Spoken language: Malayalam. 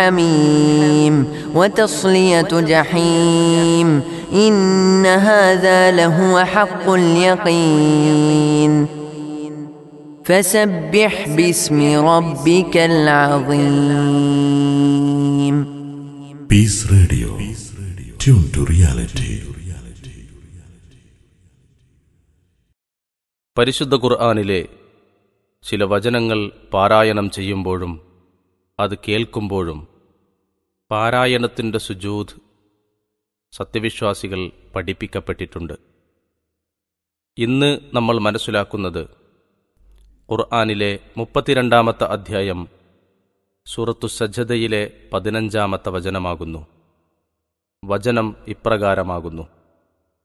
حميم وتصلية جحيم إن هذا لهو حق اليقين فسبح باسم ربك العظيم Peace Radio. Tune to reality. പരിശുദ്ധ ഖുർആാനിലെ ചില വചനങ്ങൾ പാരായണം ചെയ്യുമ്പോഴും അത് കേൾക്കുമ്പോഴും പാരായണത്തിൻ്റെ സുജൂദ് സത്യവിശ്വാസികൾ പഠിപ്പിക്കപ്പെട്ടിട്ടുണ്ട് ഇന്ന് നമ്മൾ മനസ്സിലാക്കുന്നത് ഖുർആാനിലെ മുപ്പത്തിരണ്ടാമത്തെ അധ്യായം സൂറത്തു സജ്ജതയിലെ പതിനഞ്ചാമത്തെ വചനമാകുന്നു വചനം ഇപ്രകാരമാകുന്നു